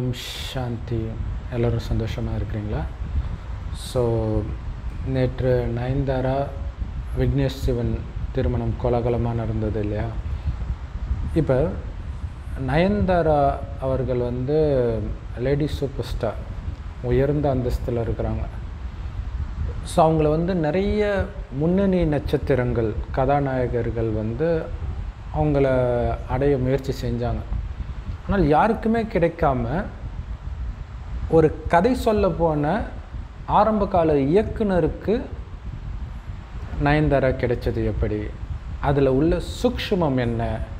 ஓம் சாந்தி எல்லோரும் சந்தோஷமாக இருக்கிறீங்களா ஸோ நேற்று நயன்தாரா விக்னேஷ் சிவன் திருமணம் கோலாகலமாக நடந்தது இல்லையா இப்போ நயன்தாரா அவர்கள் வந்து லேடி சூப்பர் ஸ்டார் உயர்ந்த அந்தஸ்தில் இருக்கிறாங்க ஸோ அவங்கள வந்து நிறைய முன்னணி நட்சத்திரங்கள் கதாநாயகர்கள் வந்து அவங்கள அடைய முயற்சி செஞ்சாங்க ஆனால் யாருக்குமே கிடைக்காம ஒரு கதை சொல்ல போன ஆரம்ப கால இயக்குனருக்கு நயன்தாரா கிடைச்சது எப்படி அதில் உள்ள சூக்ஷ்மம் என்ன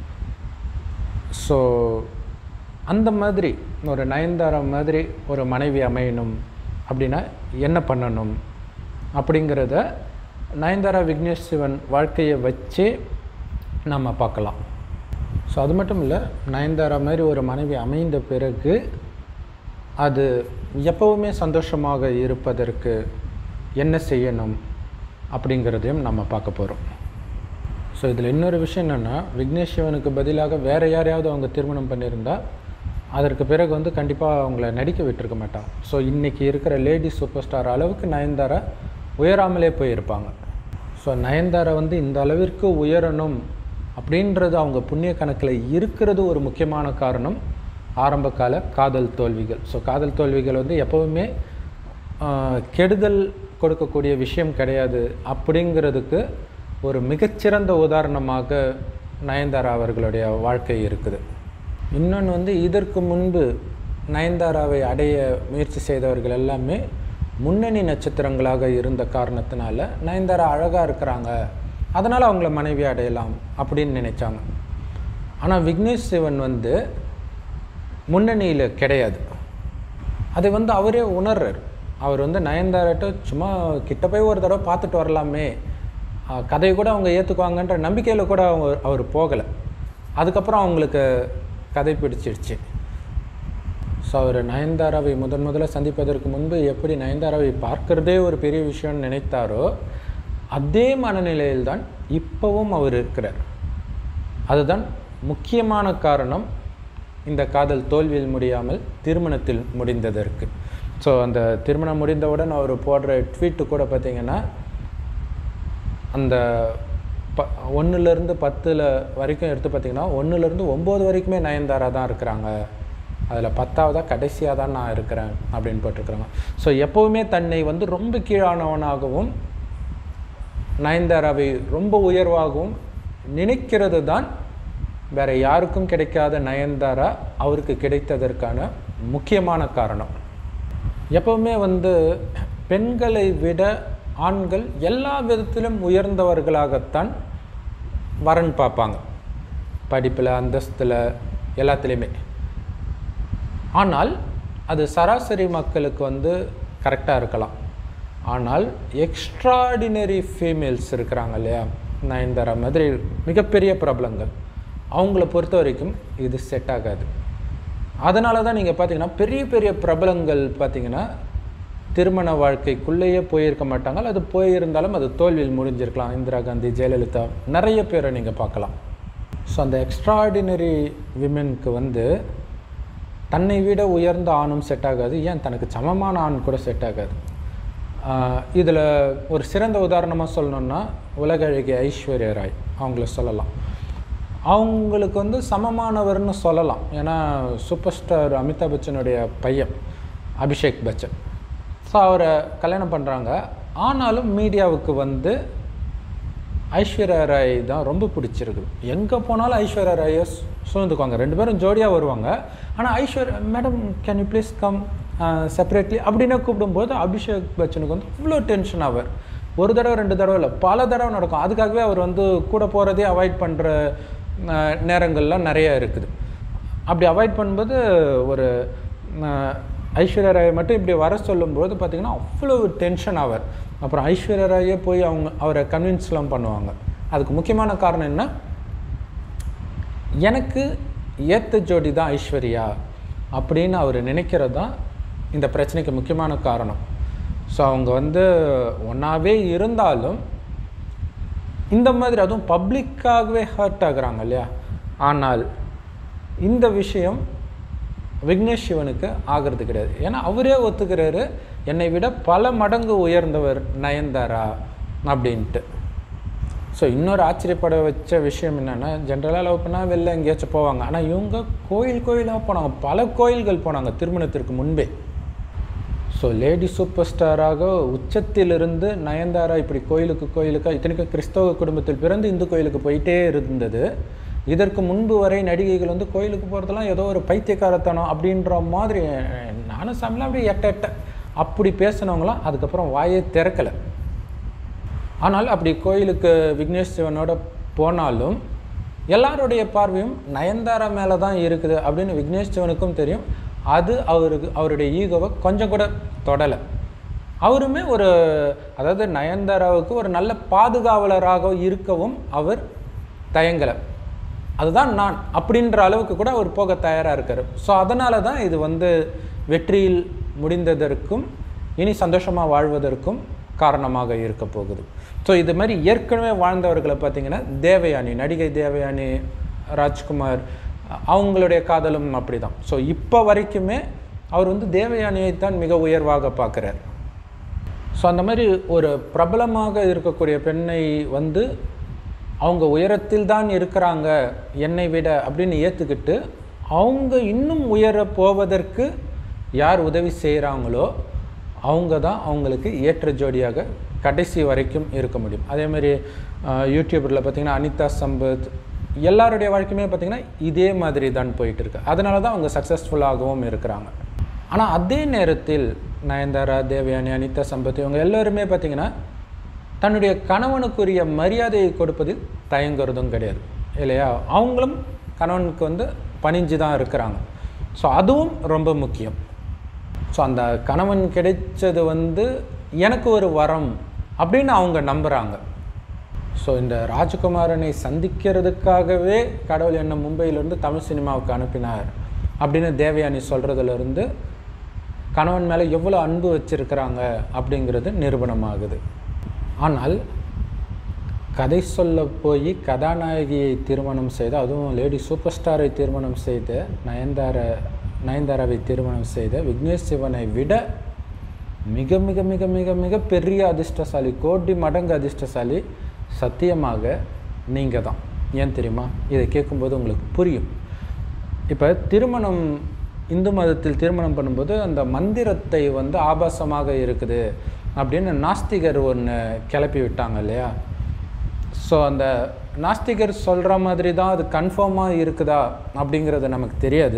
ஸோ அந்த மாதிரி ஒரு நயன்தாரா மாதிரி ஒரு மனைவி அமையணும் அப்படின்னா என்ன பண்ணணும் அப்படிங்கிறத நயன்தாரா விக்னேஷ் சிவன் வாழ்க்கையை வச்சே நம்ம பார்க்கலாம் ஸோ அது மட்டும் இல்லை நயன்தாரா மாதிரி ஒரு மனைவி அமைந்த பிறகு அது எப்பவுமே சந்தோஷமாக இருப்பதற்கு என்ன செய்யணும் அப்படிங்கிறதையும் நம்ம பார்க்க போகிறோம் ஸோ இதில் இன்னொரு விஷயம் என்னென்னா விக்னேஷ் சிவனுக்கு பதிலாக வேறு யாரையாவது அவங்க திருமணம் பண்ணியிருந்தால் அதற்கு பிறகு வந்து கண்டிப்பாக அவங்கள நடிக்க விட்டுருக்க மாட்டான் ஸோ இன்றைக்கி இருக்கிற லேடி சூப்பர் ஸ்டார் அளவுக்கு நயன்தாரா உயராமலே போயிருப்பாங்க ஸோ நயன்தாரா வந்து இந்த அளவிற்கு உயரணும் அப்படின்றது அவங்க புண்ணிய கணக்கில் இருக்கிறது ஒரு முக்கியமான காரணம் ஆரம்ப கால காதல் தோல்விகள் ஸோ காதல் தோல்விகள் வந்து எப்போவுமே கெடுதல் கொடுக்கக்கூடிய விஷயம் கிடையாது அப்படிங்கிறதுக்கு ஒரு மிகச்சிறந்த உதாரணமாக நயன்தாரா அவர்களுடைய வாழ்க்கை இருக்குது இன்னொன்று வந்து இதற்கு முன்பு நயன்தாராவை அடைய முயற்சி செய்தவர்கள் எல்லாமே முன்னணி நட்சத்திரங்களாக இருந்த காரணத்தினால நயன்தாரா அழகாக இருக்கிறாங்க அதனால் அவங்கள மனைவி அடையலாம் அப்படின்னு நினைச்சாங்க ஆனால் விக்னேஷ் சிவன் வந்து முன்னணியில் கிடையாது அதை வந்து அவரே உணர்றார் அவர் வந்து நயன்தாராட்ட சும்மா கிட்ட போய் ஒரு தடவை பார்த்துட்டு வரலாமே கதையை கூட அவங்க ஏற்றுக்குவாங்கன்ற நம்பிக்கையில் கூட அவங்க அவர் போகலை அதுக்கப்புறம் அவங்களுக்கு கதை பிடிச்சிடுச்சு ஸோ அவர் நயன்தாராவை முதன் முதல்ல சந்திப்பதற்கு முன்பு எப்படி நயன்தாராவை பார்க்கிறதே ஒரு பெரிய விஷயம்னு நினைத்தாரோ அதே மனநிலையில் தான் இப்போவும் அவர் இருக்கிறார் அதுதான் முக்கியமான காரணம் இந்த காதல் தோல்வியில் முடியாமல் திருமணத்தில் முடிந்ததற்கு ஸோ அந்த திருமணம் முடிந்தவுடன் அவர் போடுற ட்வீட்டு கூட பார்த்திங்கன்னா அந்த ப ஒன்றுலேருந்து பத்தில் வரைக்கும் எடுத்து பார்த்திங்கன்னா ஒன்றுலேருந்து ஒம்பது வரைக்குமே நயன்தாரா தான் இருக்கிறாங்க அதில் பத்தாவதாக கடைசியாக தான் நான் இருக்கிறேன் அப்படின்னு போட்டிருக்கிறாங்க ஸோ எப்போவுமே தன்னை வந்து ரொம்ப கீழானவனாகவும் நயன்தாராவை ரொம்ப உயர்வாகவும் நினைக்கிறது தான் வேறு யாருக்கும் கிடைக்காத நயன்தாரா அவருக்கு கிடைத்ததற்கான முக்கியமான காரணம் எப்பவுமே வந்து பெண்களை விட ஆண்கள் எல்லா விதத்திலும் உயர்ந்தவர்களாகத்தான் வரன் பார்ப்பாங்க படிப்பில் அந்தஸ்தில் எல்லாத்துலேயுமே ஆனால் அது சராசரி மக்களுக்கு வந்து கரெக்டாக இருக்கலாம் ஆனால் எக்ஸ்ட்ராடினரி ஃபீமேல்ஸ் இருக்கிறாங்க இல்லையா நயன்தாரா மாதிரி மிகப்பெரிய பிரபலங்கள் அவங்கள பொறுத்த வரைக்கும் இது செட் ஆகாது அதனால தான் நீங்கள் பார்த்தீங்கன்னா பெரிய பெரிய பிரபலங்கள் பார்த்தீங்கன்னா திருமண வாழ்க்கைக்குள்ளேயே போயிருக்க மாட்டாங்க அது போயிருந்தாலும் அது தோல்வியில் முடிஞ்சிருக்கலாம் இந்திரா காந்தி ஜெயலலிதா நிறைய பேரை நீங்கள் பார்க்கலாம் ஸோ அந்த எக்ஸ்ட்ராடினரி விமென்க்கு வந்து தன்னை விட உயர்ந்த ஆணும் செட் ஆகாது ஏன் தனக்கு சமமான ஆண் கூட செட் ஆகாது இதில் ஒரு சிறந்த உதாரணமாக சொல்லணுன்னா உலக அழகி ஐஸ்வர்யா ராய் அவங்கள சொல்லலாம் அவங்களுக்கு வந்து சமமானவர்னு சொல்லலாம் ஏன்னா சூப்பர் ஸ்டார் அமிதாப் பச்சனுடைய பையன் அபிஷேக் பச்சன் ஸோ அவரை கல்யாணம் பண்ணுறாங்க ஆனாலும் மீடியாவுக்கு வந்து ஐஸ்வர்யா ராய் தான் ரொம்ப பிடிச்சிருக்கு எங்கே போனாலும் ஐஸ்வர்யா ராயை சூழ்ந்துக்குவாங்க ரெண்டு பேரும் ஜோடியாக வருவாங்க ஆனால் Aishwarya madam can you please come separately அப்படின்னு கூப்பிடும்போது அபிஷேக் பச்சனுக்கு வந்து இவ்வளோ டென்ஷன் ஆவார் ஒரு தடவை ரெண்டு தடவை இல்லை பல தடவை நடக்கும் அதுக்காகவே அவர் வந்து கூட போகிறதே அவாய்ட் பண்ணுற நேரங்கள்லாம் நிறையா இருக்குது அப்படி அவாய்ட் பண்ணும்போது ஒரு ஐஸ்வர்யா ராயை மட்டும் இப்படி வர சொல்லும்போது பார்த்திங்கன்னா அவ்வளோ டென்ஷன் ஆவார் அப்புறம் ஐஸ்வர்யா ராயே போய் அவங்க அவரை கன்வின்ஸ்லாம் பண்ணுவாங்க அதுக்கு முக்கியமான காரணம் என்ன எனக்கு ஏற்ற ஜோடி தான் ஐஸ்வர்யா அப்படின்னு அவர் நினைக்கிறது தான் இந்த பிரச்சனைக்கு முக்கியமான காரணம் ஸோ அவங்க வந்து ஒன்றாவே இருந்தாலும் இந்த மாதிரி அதுவும் பப்ளிக்காகவே ஹர்ட் ஆகுறாங்க இல்லையா ஆனால் இந்த விஷயம் விக்னேஷ் சிவனுக்கு ஆகிறது கிடையாது ஏன்னா அவரே ஒத்துக்கிறாரு என்னை விட பல மடங்கு உயர்ந்தவர் நயன்தாரா அப்படின்ட்டு ஸோ இன்னொரு ஆச்சரியப்பட வச்ச விஷயம் என்னென்னா ஜென்ரலாக லவ் பண்ணால் வெளில எங்கேயாச்சும் போவாங்க ஆனால் இவங்க கோயில் கோயிலாக போனாங்க பல கோயில்கள் போனாங்க திருமணத்திற்கு முன்பே ஸோ லேடி சூப்பர் ஸ்டாராக உச்சத்திலிருந்து நயன்தாரா இப்படி கோயிலுக்கு கோயிலுக்கு இத்தனைக்கும் கிறிஸ்தவ குடும்பத்தில் பிறந்து இந்து கோயிலுக்கு போயிட்டே இருந்தது இதற்கு முன்பு வரை நடிகைகள் வந்து கோயிலுக்கு போகிறதெல்லாம் ஏதோ ஒரு பைத்தியக்காரத்தனம் அப்படின்ற மாதிரி நானும் சாமிலாம் அப்படியே எட்ட எட்ட அப்படி பேசினவங்களாம் அதுக்கப்புறம் வாயே திறக்கலை ஆனால் அப்படி கோயிலுக்கு விக்னேஷ் சிவனோட போனாலும் எல்லாருடைய பார்வையும் நயன்தாரா மேலே தான் இருக்குது அப்படின்னு விக்னேஷ் சிவனுக்கும் தெரியும் அது அவருக்கு அவருடைய ஈகோவை கொஞ்சம் கூட தொடலை அவருமே ஒரு அதாவது நயன்தாராவுக்கு ஒரு நல்ல பாதுகாவலராக இருக்கவும் அவர் தயங்கலை அதுதான் நான் அப்படின்ற அளவுக்கு கூட அவர் போக தயாராக இருக்கார் ஸோ அதனால தான் இது வந்து வெற்றியில் முடிந்ததற்கும் இனி சந்தோஷமாக வாழ்வதற்கும் காரணமாக இருக்க போகுது ஸோ இது மாதிரி ஏற்கனவே வாழ்ந்தவர்களை பார்த்தீங்கன்னா தேவயானி நடிகை தேவயானி ராஜ்குமார் அவங்களுடைய காதலும் அப்படி தான் ஸோ இப்போ வரைக்குமே அவர் வந்து தேவயானியை தான் மிக உயர்வாக பார்க்குறார் ஸோ அந்த மாதிரி ஒரு பிரபலமாக இருக்கக்கூடிய பெண்ணை வந்து அவங்க உயரத்தில் தான் இருக்கிறாங்க என்னை விட அப்படின்னு ஏற்றுக்கிட்டு அவங்க இன்னும் உயர போவதற்கு யார் உதவி செய்கிறாங்களோ அவங்க தான் அவங்களுக்கு ஏற்ற ஜோடியாக கடைசி வரைக்கும் இருக்க முடியும் அதே மாதிரி யூடியூபரில் பார்த்திங்கன்னா அனிதா சம்பத் எல்லாருடைய வாழ்க்கையுமே பார்த்திங்கன்னா இதே மாதிரி தான் போயிட்டு இருக்கு அதனால தான் அவங்க சக்ஸஸ்ஃபுல்லாகவும் இருக்கிறாங்க ஆனால் அதே நேரத்தில் நயன்தாரா தேவயானி அனிதா சம்பத் இவங்க எல்லோருமே பார்த்திங்கன்னா தன்னுடைய கணவனுக்குரிய மரியாதையை கொடுப்பதில் தயங்குறதும் கிடையாது இல்லையா அவங்களும் கணவனுக்கு வந்து பணிஞ்சு தான் இருக்கிறாங்க ஸோ அதுவும் ரொம்ப முக்கியம் ஸோ அந்த கணவன் கிடைச்சது வந்து எனக்கு ஒரு வரம் அப்படின்னு அவங்க நம்புகிறாங்க ஸோ இந்த ராஜகுமாரனை சந்திக்கிறதுக்காகவே கடவுள் என்ன மும்பையிலேருந்து தமிழ் சினிமாவுக்கு அனுப்பினார் அப்படின்னு தேவயானி சொல்கிறதுலேருந்து கணவன் மேலே எவ்வளோ அன்பு வச்சுருக்கிறாங்க அப்படிங்கிறது நிரூபணமாகுது ஆனால் கதை சொல்ல போய் கதாநாயகியை திருமணம் செய்த அதுவும் லேடி சூப்பர் ஸ்டாரை திருமணம் செய்த நயன்தார நயன்தாராவை திருமணம் செய்த விக்னேஷ் சிவனை விட மிக மிக மிக மிக மிக பெரிய அதிர்ஷ்டசாலி கோடி மடங்கு அதிர்ஷ்டசாலி சத்தியமாக நீங்கள் தான் ஏன் தெரியுமா இதை கேட்கும்போது உங்களுக்கு புரியும் இப்போ திருமணம் இந்து மதத்தில் திருமணம் பண்ணும்போது அந்த மந்திரத்தை வந்து ஆபாசமாக இருக்குது அப்படின்னு நாஸ்திகர் ஒன்று கிளப்பி விட்டாங்க இல்லையா ஸோ அந்த நாஸ்திகர் சொல்கிற மாதிரி தான் அது கன்ஃபார்மாக இருக்குதா அப்படிங்கிறது நமக்கு தெரியாது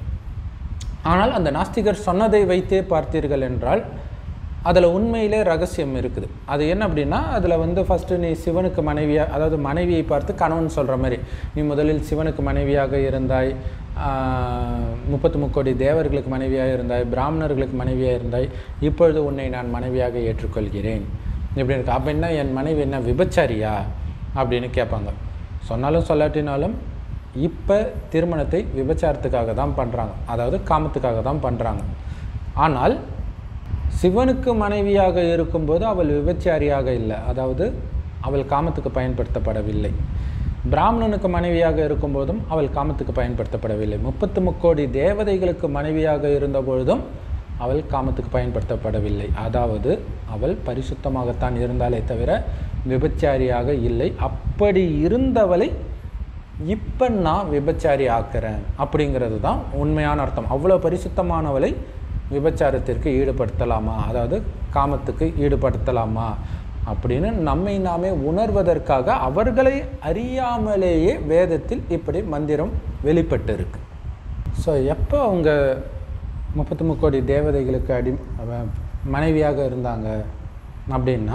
ஆனால் அந்த நாஸ்திகர் சொன்னதை வைத்தே பார்த்தீர்கள் என்றால் அதில் உண்மையிலே ரகசியம் இருக்குது அது என்ன அப்படின்னா அதில் வந்து ஃபஸ்ட்டு நீ சிவனுக்கு மனைவியாக அதாவது மனைவியை பார்த்து கணவன் சொல்கிற மாதிரி நீ முதலில் சிவனுக்கு மனைவியாக இருந்தாய் முப்பத்து முக்கோடி தேவர்களுக்கு மனைவியாக இருந்தாய் பிராமணர்களுக்கு மனைவியாக இருந்தாய் இப்பொழுது உன்னை நான் மனைவியாக ஏற்றுக்கொள்கிறேன் இப்படி இருக்கு அப்போ என்ன என் மனைவி என்ன விபச்சாரியா அப்படின்னு கேட்பாங்க சொன்னாலும் சொல்லாட்டினாலும் இப்போ திருமணத்தை விபச்சாரத்துக்காக தான் பண்ணுறாங்க அதாவது காமத்துக்காக தான் பண்ணுறாங்க ஆனால் சிவனுக்கு மனைவியாக இருக்கும்போது அவள் விபச்சாரியாக இல்லை அதாவது அவள் காமத்துக்கு பயன்படுத்தப்படவில்லை பிராமணனுக்கு மனைவியாக இருக்கும்போதும் அவள் காமத்துக்கு பயன்படுத்தப்படவில்லை முப்பத்து முக்கோடி தேவதைகளுக்கு மனைவியாக இருந்தபொழுதும் அவள் காமத்துக்கு பயன்படுத்தப்படவில்லை அதாவது அவள் பரிசுத்தமாகத்தான் இருந்தாலே தவிர விபச்சாரியாக இல்லை அப்படி இருந்தவளை இப்போ நான் விபச்சாரி ஆக்குறேன் அப்படிங்கிறது தான் உண்மையான அர்த்தம் அவ்வளோ பரிசுத்தமானவளை விபச்சாரத்திற்கு ஈடுபடுத்தலாமா அதாவது காமத்துக்கு ஈடுபடுத்தலாமா அப்படின்னு நம்மை நாமே உணர்வதற்காக அவர்களை அறியாமலேயே வேதத்தில் இப்படி மந்திரம் வெளிப்பட்டு இருக்கு ஸோ எப்போ அவங்க முப்பத்தி முக்கோடி தேவதைகளுக்கு அடி மனைவியாக இருந்தாங்க அப்படின்னா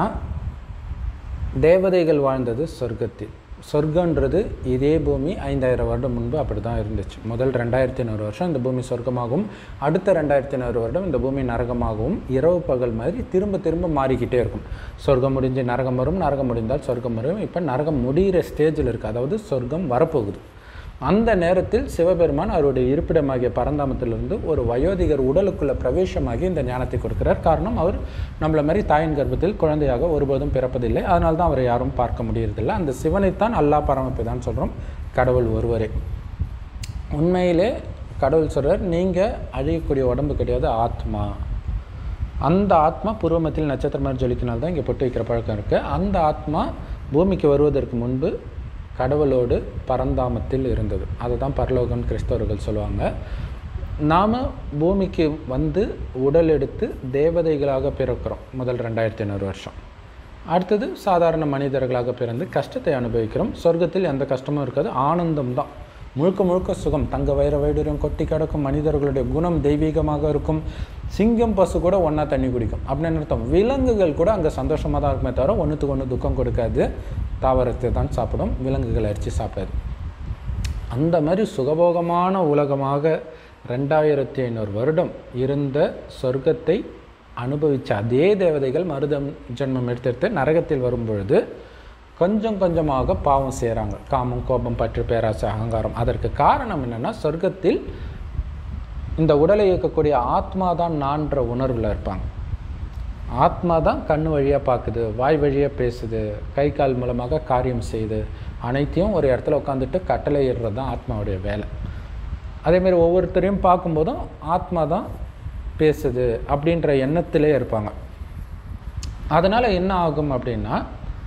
தேவதைகள் வாழ்ந்தது சொர்க்கத்தில் சொர்க்கன்றது இதே பூமி ஐந்தாயிரம் வருடம் முன்பு அப்படி தான் இருந்துச்சு முதல் ரெண்டாயிரத்தி ஐநூறு வருஷம் இந்த பூமி சொர்க்கமாகவும் அடுத்த ரெண்டாயிரத்தி ஐநூறு வருடம் இந்த பூமி நரகமாகவும் இரவு பகல் மாதிரி திரும்ப திரும்ப மாறிக்கிட்டே இருக்கும் சொர்க்கம் முடிஞ்சு நரகம் வரும் நரகம் முடிந்தால் சொர்க்கம் வரும் இப்போ நரகம் முடிகிற ஸ்டேஜில் இருக்குது அதாவது சொர்க்கம் வரப்போகுது அந்த நேரத்தில் சிவபெருமான் அவருடைய இருப்பிடமாகிய பரந்தாமத்திலிருந்து ஒரு வயோதிகர் உடலுக்குள்ள பிரவேசமாகி இந்த ஞானத்தை கொடுக்கிறார் காரணம் அவர் நம்மள மாதிரி தாயின் கர்ப்பத்தில் குழந்தையாக ஒருபோதும் பிறப்பதில்லை அதனால தான் அவரை யாரும் பார்க்க முடியறதில்லை அந்த சிவனைத்தான் அல்லாஹ் பரமப்பிதான் சொல்கிறோம் கடவுள் ஒருவரே உண்மையிலே கடவுள் சொல்கிறார் நீங்கள் அழியக்கூடிய உடம்பு கிடையாது ஆத்மா அந்த ஆத்மா பூர்வமத்தில் நட்சத்திர மாதிரி ஜொலிக்கினால் தான் இங்கே பொட்டு வைக்கிற பழக்கம் இருக்குது அந்த ஆத்மா பூமிக்கு வருவதற்கு முன்பு கடவுளோடு பரந்தாமத்தில் இருந்தது அதுதான் பரலோகம் கிறிஸ்தவர்கள் சொல்லுவாங்க நாம் பூமிக்கு வந்து உடல் எடுத்து தேவதைகளாக பிறக்கிறோம் முதல் ரெண்டாயிரத்தி ஐநூறு வருஷம் அடுத்தது சாதாரண மனிதர்களாக பிறந்து கஷ்டத்தை அனுபவிக்கிறோம் சொர்க்கத்தில் எந்த கஷ்டமும் இருக்காது ஆனந்தம் தான் முழுக்க முழுக்க சுகம் தங்க வைர வைடூரியம் கொட்டி கிடக்கும் மனிதர்களுடைய குணம் தெய்வீகமாக இருக்கும் சிங்கம் பசு கூட ஒன்றா தண்ணி குடிக்கும் அப்படின்னு அர்த்தம் விலங்குகள் கூட அங்கே சந்தோஷமாக தான் இருக்குமே தவிர ஒன்றுத்துக்கு ஒன்று துக்கம் கொடுக்காது தாவரத்தை தான் சாப்பிடும் விலங்குகள் அரிச்சு சாப்பிடாது அந்த மாதிரி சுகபோகமான உலகமாக ரெண்டாயிரத்தி ஐநூறு வருடம் இருந்த சொர்க்கத்தை அனுபவித்த அதே தேவதைகள் மருதம் ஜென்மம் எடுத்தெடுத்து நரகத்தில் வரும்பொழுது கொஞ்சம் கொஞ்சமாக பாவம் செய்கிறாங்க காமம் கோபம் பற்று பேராசை அகங்காரம் அதற்கு காரணம் என்னென்னா சொர்க்கத்தில் இந்த உடலை இயக்கக்கூடிய ஆத்மா தான் நான்ற உணர்வில் இருப்பாங்க ஆத்மா தான் கண் வழியாக பார்க்குது வாய் வழியாக பேசுது கை கால் மூலமாக காரியம் செய்யுது அனைத்தையும் ஒரு இடத்துல உட்காந்துட்டு கட்டளை இடுறது தான் ஆத்மாவுடைய வேலை அதேமாரி ஒவ்வொருத்தரையும் பார்க்கும்போதும் ஆத்மா தான் பேசுது அப்படின்ற எண்ணத்திலே இருப்பாங்க அதனால் என்ன ஆகும் அப்படின்னா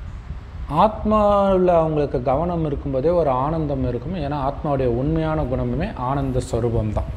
ஆத்மாவில் அவங்களுக்கு கவனம் இருக்கும்போதே ஒரு ஆனந்தம் இருக்கும் ஏன்னா ஆத்மாவுடைய உண்மையான குணமுமே ஆனந்த ஸ்வரூபம் தான்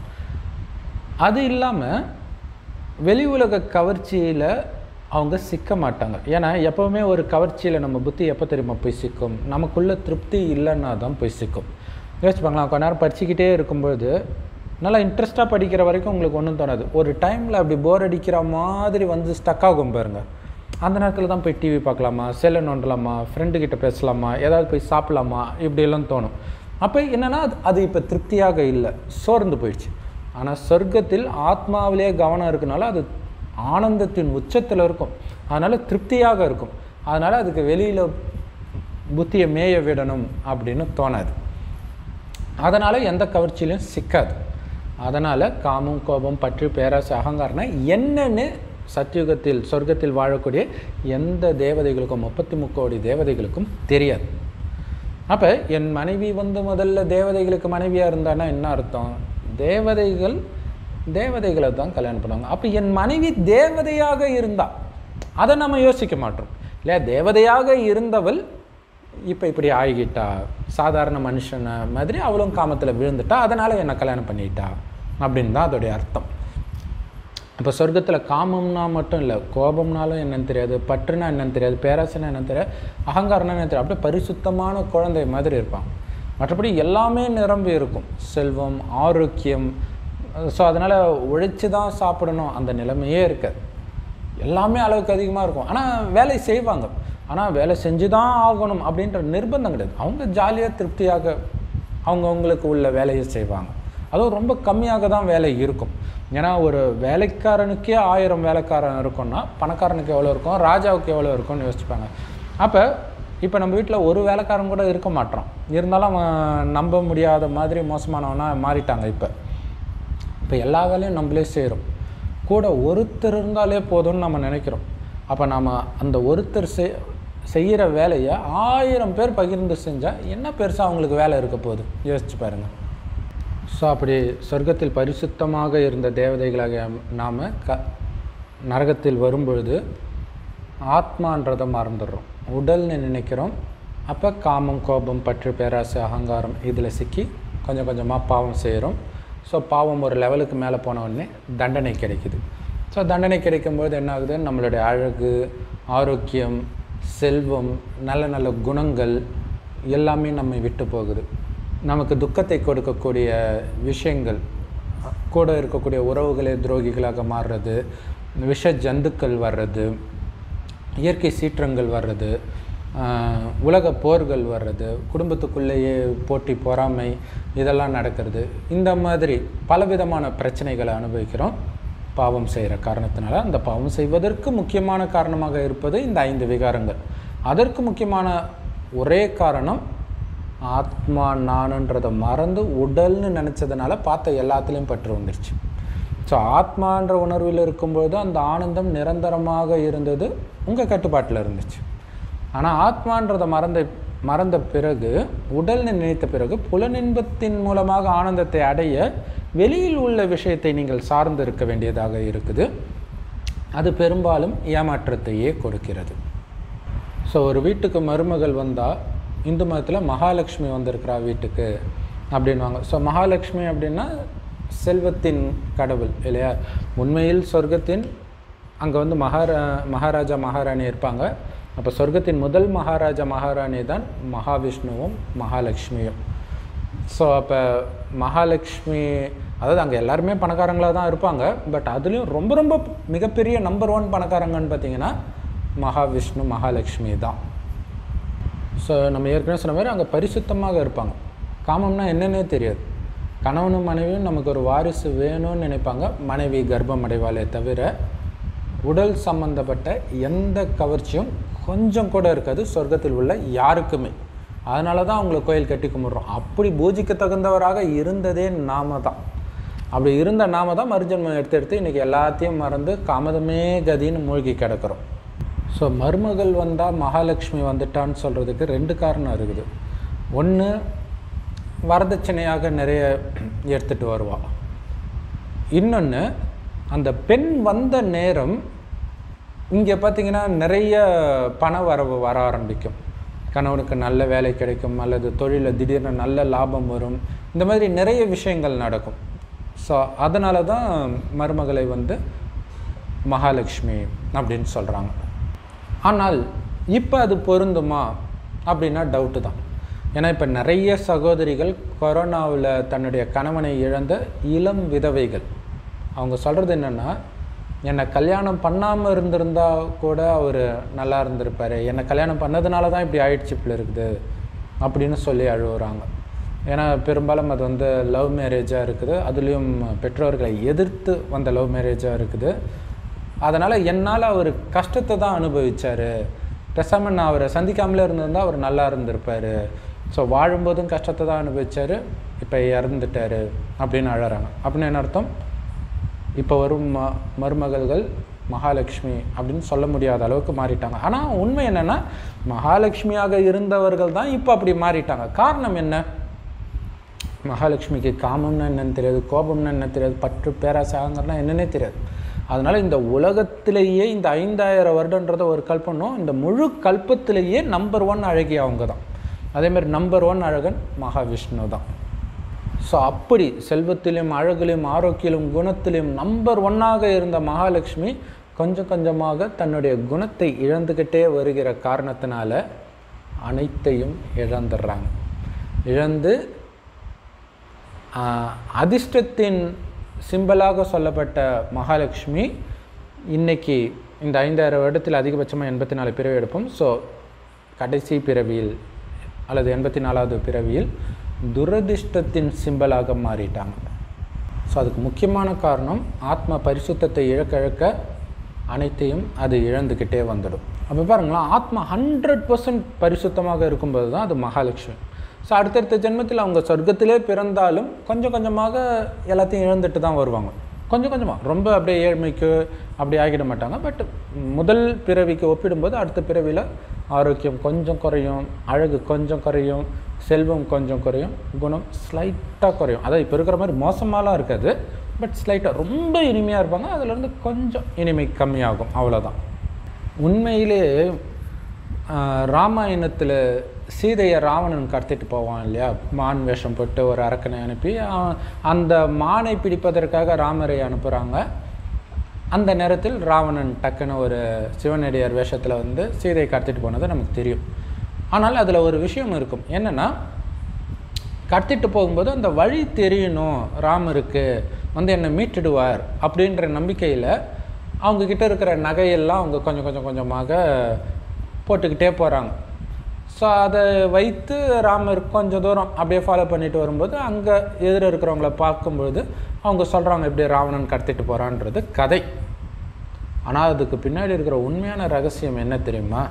அது இல்லாமல் வெளி உலக கவர்ச்சியில் அவங்க சிக்க மாட்டாங்க ஏன்னா எப்போவுமே ஒரு கவர்ச்சியில் நம்ம புத்தி எப்போ தெரியுமா போய் சிக்கும் நமக்குள்ள திருப்தி இல்லைன்னா தான் போய் சிக்கும் யோசிச்சு பாங்களா கொஞ்ச நேரம் படிச்சுக்கிட்டே இருக்கும்போது நல்லா இன்ட்ரெஸ்ட்டாக படிக்கிற வரைக்கும் உங்களுக்கு ஒன்றும் தோணாது ஒரு டைமில் அப்படி போர் அடிக்கிற மாதிரி வந்து ஸ்டக் ஆகும் பாருங்க அந்த நேரத்தில் தான் போய் டிவி பார்க்கலாமா செல்லை நோண்டலாமா ஃப்ரெண்டுக்கிட்ட பேசலாமா ஏதாவது போய் சாப்பிடலாமா இப்படியெல்லாம் தோணும் அப்போ என்னென்னா அது அது இப்போ திருப்தியாக இல்லை சோர்ந்து போயிடுச்சு ஆனால் சொர்க்கத்தில் ஆத்மாவிலே கவனம் இருக்கனால அது ஆனந்தத்தின் உச்சத்தில் இருக்கும் அதனால் திருப்தியாக இருக்கும் அதனால் அதுக்கு வெளியில் புத்தியை மேய விடணும் அப்படின்னு தோணாது அதனால் எந்த கவர்ச்சியிலையும் சிக்காது அதனால் காமம் கோபம் பற்று பேராசை அகங்காரம்னா என்னன்னு சத்யுகத்தில் சொர்க்கத்தில் வாழக்கூடிய எந்த தேவதைகளுக்கும் முப்பத்தி முக்கோடி தேவதைகளுக்கும் தெரியாது அப்போ என் மனைவி வந்து முதல்ல தேவதைகளுக்கு மனைவியாக இருந்தான்னா என்ன அர்த்தம் தேவதைகள் தேவதைகளை தான் கல்யாணம் பண்ணுவாங்க அப்போ என் மனைவி தேவதையாக இருந்தா அதை நம்ம யோசிக்க மாட்டோம் இல்லையா தேவதையாக இருந்தவள் இப்போ இப்படி ஆகிட்டா சாதாரண மனுஷனை மாதிரி அவளும் காமத்தில் விழுந்துட்டா அதனால் என்னை கல்யாணம் பண்ணிட்டா அப்படின்னு தான் அதோடைய அர்த்தம் இப்போ சொர்க்கத்தில் காமம்னா மட்டும் இல்லை கோபம்னாலும் என்னன்னு தெரியாது பற்றுனா என்னன்னு தெரியாது பேராசைனா என்னன்னு தெரியாது அகங்காரம்னா என்னன்னு தெரியாது அப்படியே பரிசுத்தமான குழந்தை மாதிரி இருப்பான் மற்றபடி எல்லாமே நிரம்பி இருக்கும் செல்வம் ஆரோக்கியம் ஸோ அதனால் உழைச்சி தான் சாப்பிடணும் அந்த நிலைமையே இருக்காது எல்லாமே அளவுக்கு அதிகமாக இருக்கும் ஆனால் வேலை செய்வாங்க ஆனால் வேலை செஞ்சு தான் ஆகணும் அப்படின்ற நிர்பந்தம் கிடையாது அவங்க ஜாலியாக திருப்தியாக அவங்கவுங்களுக்கு உள்ள வேலையை செய்வாங்க அதுவும் ரொம்ப கம்மியாக தான் வேலை இருக்கும் ஏன்னா ஒரு வேலைக்காரனுக்கே ஆயிரம் வேலைக்காரன் இருக்கும்னா பணக்காரனுக்கு எவ்வளோ இருக்கும் ராஜாவுக்கு எவ்வளோ இருக்கும்னு யோசிச்சுப்பாங்க அப்போ இப்போ நம்ம வீட்டில் ஒரு வேலைக்காரன் கூட இருக்க மாட்டான் இருந்தாலும் அவன் நம்ப முடியாத மாதிரி மோசமானவனா மாறிட்டாங்க இப்போ இப்போ எல்லா வேலையும் நம்மளே செய்கிறோம் கூட ஒருத்தர் இருந்தாலே போதும்னு நம்ம நினைக்கிறோம் அப்போ நாம் அந்த ஒருத்தர் செய் செய்கிற வேலையை ஆயிரம் பேர் பகிர்ந்து செஞ்சால் என்ன பெருசாக அவங்களுக்கு வேலை இருக்க போகுது யோசிச்சு பாருங்கள் ஸோ அப்படி சொர்க்கத்தில் பரிசுத்தமாக இருந்த தேவதைகளாக நாம் க நரகத்தில் வரும்பொழுது ஆத்மான்றதை மறந்துடுறோம் உடல்னு நினைக்கிறோம் அப்போ காமம் கோபம் பற்று பேராசை அகங்காரம் இதில் சிக்கி கொஞ்சம் கொஞ்சமாக பாவம் செய்கிறோம் ஸோ பாவம் ஒரு லெவலுக்கு மேலே போன உடனே தண்டனை கிடைக்குது ஸோ தண்டனை கிடைக்கும்போது என்ன ஆகுது நம்மளுடைய அழகு ஆரோக்கியம் செல்வம் நல்ல நல்ல குணங்கள் எல்லாமே நம்மை விட்டு போகுது நமக்கு துக்கத்தை கொடுக்கக்கூடிய விஷயங்கள் கூட இருக்கக்கூடிய உறவுகளே துரோகிகளாக மாறுறது விஷ ஜந்துக்கள் வர்றது இயற்கை சீற்றங்கள் வர்றது ஆஹ், உலக போர்கள் வர்றது குடும்பத்துக்குள்ளேயே போட்டி பொறாமை இதெல்லாம் நடக்கிறது இந்த மாதிரி பலவிதமான பிரச்சனைகளை அனுபவிக்கிறோம் பாவம் செய்கிற காரணத்தினால அந்த பாவம் செய்வதற்கு முக்கியமான காரணமாக இருப்பது இந்த ஐந்து விகாரங்கள் அதற்கு முக்கியமான ஒரே காரணம் ஆத்மா நானுன்றதை மறந்து உடல்னு நினச்சதுனால பார்த்த எல்லாத்துலேயும் பற்று வந்துருச்சு ஸோ ஆத்மான்ற உணர்வில் இருக்கும்போது அந்த ஆனந்தம் நிரந்தரமாக இருந்தது உங்கள் கட்டுப்பாட்டில் இருந்துச்சு ஆனால் ஆத்மான்றதை மறந்த மறந்த பிறகு உடல்னு நினைத்த பிறகு புலனின்பத்தின் மூலமாக ஆனந்தத்தை அடைய வெளியில் உள்ள விஷயத்தை நீங்கள் சார்ந்து இருக்க வேண்டியதாக இருக்குது அது பெரும்பாலும் ஏமாற்றத்தையே கொடுக்கிறது ஸோ ஒரு வீட்டுக்கு மருமகள் வந்தால் இந்து மதத்தில் மகாலட்சுமி வந்திருக்கிறா வீட்டுக்கு அப்படின்வாங்க ஸோ மகாலட்சுமி அப்படின்னா செல்வத்தின் கடவுள் இல்லையா உண்மையில் சொர்க்கத்தின் அங்கே வந்து மகாரா மகாராஜா மகாராணி இருப்பாங்க அப்போ சொர்க்கத்தின் முதல் மகாராஜா மகாராணி தான் மகாவிஷ்ணுவும் மகாலட்சுமியும் ஸோ அப்போ மகாலட்சுமி அதாவது அங்கே எல்லாருமே பணக்காரங்களாக தான் இருப்பாங்க பட் அதுலேயும் ரொம்ப ரொம்ப மிகப்பெரிய நம்பர் ஒன் பணக்காரங்கன்னு பார்த்தீங்கன்னா மகாவிஷ்ணு மகாலட்சுமி தான் ஸோ நம்ம ஏற்கனவே சொன்ன மாதிரி அங்கே பரிசுத்தமாக இருப்பாங்க காமம்னா என்னன்னே தெரியாது கணவனும் மனைவியும் நமக்கு ஒரு வாரிசு வேணும்னு நினைப்பாங்க மனைவி கர்ப்பம் அடைவாளே தவிர உடல் சம்பந்தப்பட்ட எந்த கவர்ச்சியும் கொஞ்சம் கூட இருக்காது சொர்க்கத்தில் உள்ள யாருக்குமே அதனால தான் அவங்கள கோயில் கட்டி கும்பிட்றோம் அப்படி பூஜைக்கு தகுந்தவராக இருந்ததே நாம தான் அப்படி இருந்த நாம தான் மறுஜன்மம் எடுத்து எடுத்து இன்றைக்கி எல்லாத்தையும் மறந்து காமதமே கதின்னு மூழ்கி கிடக்கிறோம் ஸோ மருமகள் வந்தால் மகாலட்சுமி வந்துட்டான்னு சொல்கிறதுக்கு ரெண்டு காரணம் இருக்குது ஒன்று வரதட்சணையாக நிறைய எடுத்துகிட்டு வருவாள் இன்னொன்று அந்த பெண் வந்த நேரம் இங்கே பார்த்தீங்கன்னா நிறைய பண வரவு வர ஆரம்பிக்கும் கணவனுக்கு நல்ல வேலை கிடைக்கும் அல்லது தொழிலில் திடீர்னு நல்ல லாபம் வரும் இந்த மாதிரி நிறைய விஷயங்கள் நடக்கும் ஸோ அதனால தான் மருமகளை வந்து மகாலட்சுமி அப்படின்னு சொல்கிறாங்க ஆனால் இப்போ அது பொருந்துமா அப்படின்னா டவுட்டு தான் ஏன்னா இப்போ நிறைய சகோதரிகள் கொரோனாவில் தன்னுடைய கணவனை இழந்த இளம் விதவைகள் அவங்க சொல்கிறது என்னென்னா என்னை கல்யாணம் பண்ணாமல் இருந்திருந்தா கூட அவர் நல்லா இருந்திருப்பார் என்னை கல்யாணம் பண்ணதுனால தான் இப்படி ஆயிடுச்சு இப்படி இருக்குது அப்படின்னு சொல்லி அழுகுறாங்க ஏன்னா பெரும்பாலும் அது வந்து லவ் மேரேஜாக இருக்குது அதுலேயும் பெற்றோர்களை எதிர்த்து வந்த லவ் மேரேஜாக இருக்குது அதனால் என்னால் அவர் கஷ்டத்தை தான் அனுபவிச்சார் பேசாமல் நான் அவரை சந்திக்காமலே இருந்திருந்தால் அவர் நல்லா இருந்திருப்பார் ஸோ வாழும்போதும் கஷ்டத்தை தான் அனுபவிச்சார் இப்போ இறந்துட்டார் அப்படின்னு அழறாங்க அப்படின்னு என்ன அர்த்தம் இப்போ வரும் ம மருமகள்கள் மகாலட்சுமி அப்படின்னு சொல்ல முடியாத அளவுக்கு மாறிட்டாங்க ஆனால் உண்மை என்னென்னா மகாலட்சுமியாக இருந்தவர்கள் தான் இப்போ அப்படி மாறிட்டாங்க காரணம் என்ன மகாலட்சுமிக்கு காமம்னா என்னன்னு தெரியாது கோபம்னா என்ன தெரியாது பற்று பேராசை ஆங்கர்னா என்னன்னே தெரியாது அதனால் இந்த உலகத்திலேயே இந்த ஐந்தாயிரம் வருடன்றதை ஒரு கல்பனும் இந்த முழு கல்பத்திலேயே நம்பர் ஒன் அழகி அவங்க தான் அதேமாதிரி நம்பர் ஒன் அழகன் மகாவிஷ்ணு தான் ஸோ அப்படி செல்வத்திலும் அழகிலும் ஆரோக்கியிலும் குணத்திலும் நம்பர் ஒன்னாக இருந்த மகாலட்சுமி கொஞ்சம் கொஞ்சமாக தன்னுடைய குணத்தை இழந்துக்கிட்டே வருகிற காரணத்தினால அனைத்தையும் இழந்துடுறாங்க இழந்து ஆஹ், அதிர்ஷ்டத்தின் சிம்பலாக சொல்லப்பட்ட மகாலட்சுமி இன்னைக்கு இந்த ஐந்தாயிரம் வருடத்தில் அதிகபட்சமாக எண்பத்தி நாலு பிறவி எடுப்போம் ஸோ கடைசி பிறவியில் அல்லது எண்பத்தி நாலாவது பிறவியில் துரதிர்ஷ்டத்தின் சிம்பலாக மாறிட்டாங்க ஸோ அதுக்கு முக்கியமான காரணம் ஆத்ம பரிசுத்தத்தை இழக்க இழக்க அனைத்தையும் அது இழந்துக்கிட்டே வந்துடும் அப்போ பாருங்களேன் ஆத்மா ஹண்ட்ரட் பர்சன்ட் பரிசுத்தமாக இருக்கும்போது தான் அது மகாலட்சுமி ஸோ அடுத்தடுத்த ஜென்மத்தில் அவங்க சொர்க்கத்திலே பிறந்தாலும் கொஞ்சம் கொஞ்சமாக எல்லாத்தையும் இழந்துட்டு தான் வருவாங்க கொஞ்சம் கொஞ்சமாக ரொம்ப அப்படியே ஏழ்மைக்கு அப்படி ஆகிட மாட்டாங்க பட் முதல் பிறவிக்கு ஒப்பிடும்போது அடுத்த பிறவியில் ஆரோக்கியம் கொஞ்சம் குறையும் அழகு கொஞ்சம் குறையும் செல்வம் கொஞ்சம் குறையும் குணம் ஸ்லைட்டாக குறையும் அதாவது இப்போ இருக்கிற மாதிரி மோசமாலாம் இருக்காது பட் ஸ்லைட்டாக ரொம்ப இனிமையாக இருப்பாங்க அதுலேருந்து கொஞ்சம் இனிமை கம்மியாகும் அவ்வளோதான் உண்மையிலே ஆஹ், ராமாயணத்தில் சீதையை ராவணன் கடத்திட்டு போவான் இல்லையா மான் வேஷம் போட்டு ஒரு அரக்கனை அனுப்பி அவன் அந்த மானை பிடிப்பதற்காக ராமரை அனுப்புகிறாங்க அந்த நேரத்தில் ராவணன் டக்குன்னு ஒரு சிவனடியார் வேஷத்தில் வந்து சீதையை கடத்திட்டு போனது நமக்கு தெரியும் ஆனால் அதில் ஒரு விஷயம் இருக்கும் என்னென்னா கடத்திட்டு போகும்போது அந்த வழி தெரியணும் ராமருக்கு வந்து என்னை மீட்டுடுவார் அப்படின்ற நம்பிக்கையில் அவங்க கிட்ட இருக்கிற நகையெல்லாம் அவங்க கொஞ்சம் கொஞ்சம் கொஞ்சமாக போட்டுக்கிட்டே போகிறாங்க ஸோ அதை வைத்து ராமர் கொஞ்சம் தூரம் அப்படியே ஃபாலோ பண்ணிட்டு வரும்போது அங்கே எதிர இருக்கிறவங்கள பார்க்கும்பொழுது அவங்க சொல்கிறாங்க இப்படி ராவணன் கடத்திட்டு போகிறான்றது கதை ஆனால் அதுக்கு பின்னாடி இருக்கிற உண்மையான ரகசியம் என்ன தெரியுமா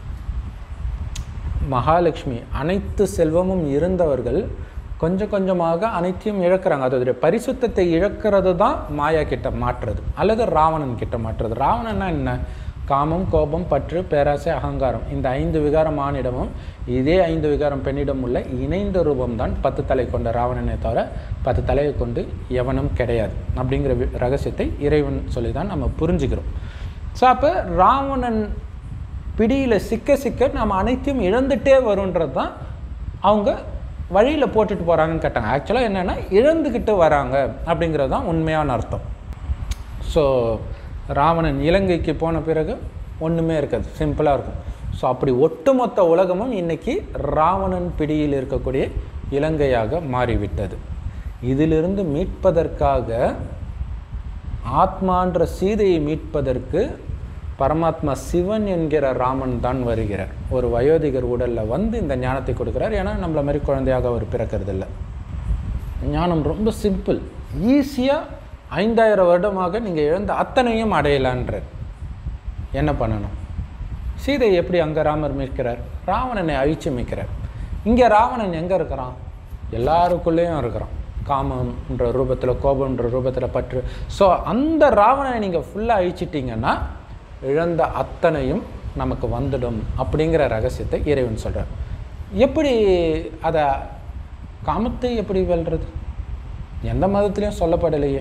மகாலட்சுமி அனைத்து செல்வமும் இருந்தவர்கள் கொஞ்சம் கொஞ்சமாக அனைத்தையும் இழக்கிறாங்க அதோடைய பரிசுத்தத்தை இழக்கிறது தான் மாயா கிட்ட மாற்றுறது அல்லது ராவணன் கிட்ட மாற்றுறது ராவணன்னா என்ன காமம் கோபம் பற்று பேராசை அகங்காரம் இந்த ஐந்து விகாரம் ஆணிடமும் இதே ஐந்து விகாரம் பெண்ணிடம் உள்ள இணைந்த ரூபம்தான் பத்து தலை கொண்ட ராவணனை தவிர பத்து தலையை கொண்டு எவனும் கிடையாது அப்படிங்கிற வி- ரகசியத்தை இறைவன் சொல்லி தான் நம்ம புரிஞ்சுக்கிறோம் ஸோ அப்போ ராவணன் பிடியில் சிக்க சிக்க நாம் அனைத்தையும் இழந்துட்டே வருன்றது தான் அவங்க வழியில் போட்டுட்டு போகிறாங்கன்னு கேட்டாங்க ஆக்சுவலாக என்னென்னா இழந்துக்கிட்டு வராங்க அப்படிங்கிறது தான் உண்மையான அர்த்தம் ஸோ ராவணன் இலங்கைக்கு போன பிறகு ஒன்றுமே இருக்காது சிம்பிளாக இருக்கும் ஸோ அப்படி ஒட்டுமொத்த உலகமும் இன்னைக்கு ராவணன் பிடியில் இருக்கக்கூடிய இலங்கையாக மாறிவிட்டது இதிலிருந்து மீட்பதற்காக ஆத்மான்ற சீதையை மீட்பதற்கு பரமாத்மா சிவன் என்கிற ராமன் தான் வருகிறார் ஒரு வயோதிகர் உடலில் வந்து இந்த ஞானத்தை கொடுக்குறார் ஏன்னா நம்மள மாதிரி குழந்தையாக அவர் பிறக்கறதில்ல ஞானம் ரொம்ப சிம்பிள் ஈஸியாக ஐந்தாயிரம் வருடமாக நீங்கள் இழந்த அத்தனையும் அடையலான்றார் என்ன பண்ணணும் சீதை எப்படி அங்கே ராமர் மீட்கிறார் ராவணனை அழிச்சு மீட்கிறார் இங்கே ராவணன் எங்கே இருக்கிறான் எல்லாருக்குள்ளேயும் இருக்கிறான் காமம்ன்ற ரூபத்தில் கோபம்ன்ற ரூபத்தில் பற்று ஸோ அந்த ராவணனை நீங்கள் ஃபுல்லாக அழிச்சிட்டிங்கன்னா இழந்த அத்தனையும் நமக்கு வந்துடும் அப்படிங்கிற ரகசியத்தை இறைவன் சொல்கிறார் எப்படி அதை காமத்தை எப்படி வெல்றது எந்த மதத்துலேயும் சொல்லப்படலையே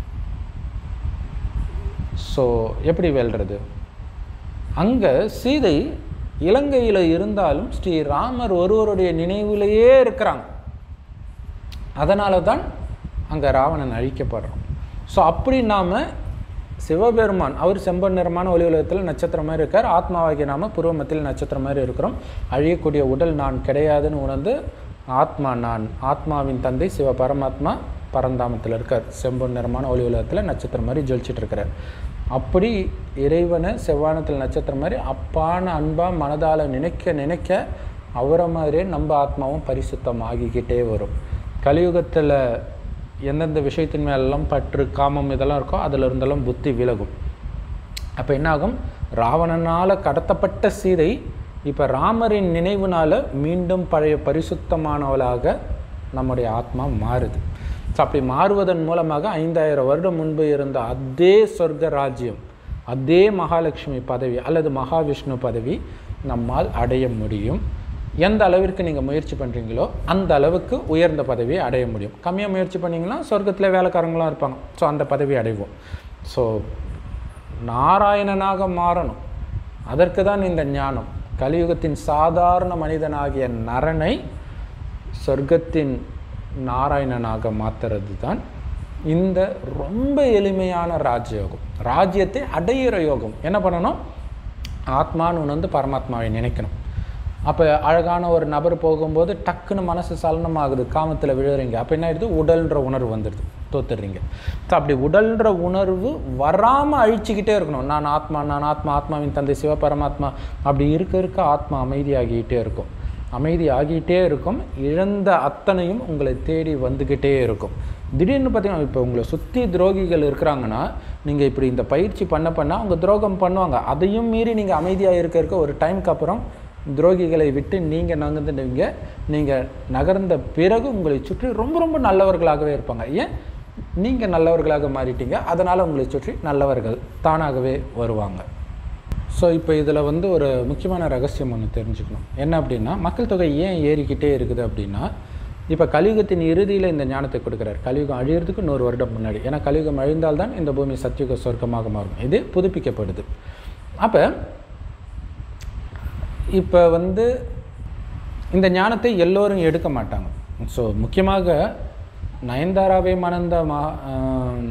ஸோ எப்படி வெல்றது அங்கே சீதை இலங்கையில் இருந்தாலும் ஸ்ரீராமர் ஒருவருடைய நினைவிலேயே இருக்கிறாங்க அதனால தான் அங்கே ராவணன் அழிக்கப்படுறான் ஸோ அப்படி நாம் சிவபெருமான் அவர் செம்பன் நிறமான ஒளி உலகத்தில் நட்சத்திரம் மாதிரி இருக்கார் ஆத்மாவாகிய நாம பூர்வமத்தில் நட்சத்திரம் மாதிரி இருக்கிறோம் அழியக்கூடிய உடல் நான் கிடையாதுன்னு உணர்ந்து ஆத்மா நான் ஆத்மாவின் தந்தை சிவ பரமாத்மா பரந்தாமத்தில் இருக்கார் செம்பொன் நிறமான ஒளி உலகத்தில் நட்சத்திரம் மாதிரி ஜொலிச்சிட்டு இருக்கிறார் அப்படி இறைவனை செவ்வானத்தில் நட்சத்திரம் மாதிரி அப்பான அன்பா மனதால் நினைக்க நினைக்க அவரை மாதிரியே நம்ம ஆத்மாவும் பரிசுத்தம் ஆகிக்கிட்டே வரும் கலியுகத்தில் எந்தெந்த விஷயத்தின் மேலெல்லாம் பற்று காமம் இதெல்லாம் இருக்கோ அதில் இருந்தெல்லாம் புத்தி விலகும் அப்போ என்னாகும் ராவணனால் கடத்தப்பட்ட சீதை இப்போ ராமரின் நினைவுனால மீண்டும் பழைய பரிசுத்தமானவளாக நம்முடைய ஆத்மா மாறுது ஸோ அப்படி மாறுவதன் மூலமாக ஐந்தாயிரம் வருடம் முன்பு இருந்த அதே சொர்க்க ராஜ்யம் அதே மகாலட்சுமி பதவி அல்லது மகாவிஷ்ணு பதவி நம்மால் அடைய முடியும் எந்த அளவிற்கு நீங்கள் முயற்சி பண்ணுறீங்களோ அந்த அளவுக்கு உயர்ந்த பதவியை அடைய முடியும் கம்மியாக முயற்சி பண்ணீங்கன்னா சொர்க்கத்தில் வேலைக்காரங்களாம் இருப்பாங்க ஸோ அந்த பதவி அடைவோம் ஸோ நாராயணனாக மாறணும் அதற்கு தான் இந்த ஞானம் கலியுகத்தின் சாதாரண மனிதனாகிய நரனை சொர்க்கத்தின் நாராயணனாக மாற்றுறது தான் இந்த ரொம்ப எளிமையான ராஜயோகம் ராஜ்யத்தை அடையிற யோகம் என்ன பண்ணணும் ஆத்மான்னு உணர்ந்து பரமாத்மாவை நினைக்கணும் அப்போ அழகான ஒரு நபர் போகும்போது டக்குன்னு மனசு சலனமாகுது காமத்தில் விழுறீங்க அப்போ என்ன ஆயிடுது உடல்ன்ற உணர்வு வந்துடுது தோத்துடுறீங்க ஸோ அப்படி உடல்ன்ற உணர்வு வராமல் அழிச்சிக்கிட்டே இருக்கணும் நான் ஆத்மா நான் ஆத்மா ஆத்மாவின் தந்தை சிவ பரமாத்மா அப்படி இருக்க இருக்க ஆத்மா அமைதியாகிக்கிட்டே இருக்கும் அமைதி ஆகிட்டே இருக்கும் இழந்த அத்தனையும் உங்களை தேடி வந்துக்கிட்டே இருக்கும் திடீர்னு பார்த்தீங்கன்னா இப்போ உங்களை சுற்றி துரோகிகள் இருக்கிறாங்கன்னா நீங்கள் இப்படி இந்த பயிற்சி பண்ண பண்ண அவங்க துரோகம் பண்ணுவாங்க அதையும் மீறி நீங்கள் அமைதியாக இருக்க இருக்க ஒரு டைம்க்கு அப்புறம் துரோகிகளை விட்டு நீங்கள் நகர்ந்துடுவீங்க நீங்கள் நகர்ந்த பிறகு உங்களை சுற்றி ரொம்ப ரொம்ப நல்லவர்களாகவே இருப்பாங்க ஏன் நீங்கள் நல்லவர்களாக மாறிட்டீங்க அதனால் உங்களை சுற்றி நல்லவர்கள் தானாகவே வருவாங்க ஸோ இப்போ இதில் வந்து ஒரு முக்கியமான ரகசியம் ஒன்று தெரிஞ்சுக்கணும் என்ன அப்படின்னா மக்கள் தொகை ஏன் ஏறிக்கிட்டே இருக்குது அப்படின்னா இப்போ கலியுகத்தின் இறுதியில் இந்த ஞானத்தை கொடுக்குறாரு கலியுகம் அழியிறதுக்கு நூறு வருடம் முன்னாடி ஏன்னா கலியுகம் அழிந்தால்தான் இந்த பூமி சத்தியுக சொர்க்கமாக மாறும் இது புதுப்பிக்கப்படுது அப்போ இப்போ வந்து இந்த ஞானத்தை எல்லோரும் எடுக்க மாட்டாங்க ஸோ முக்கியமாக நயன்தாராவை மணந்த மா ஆம்,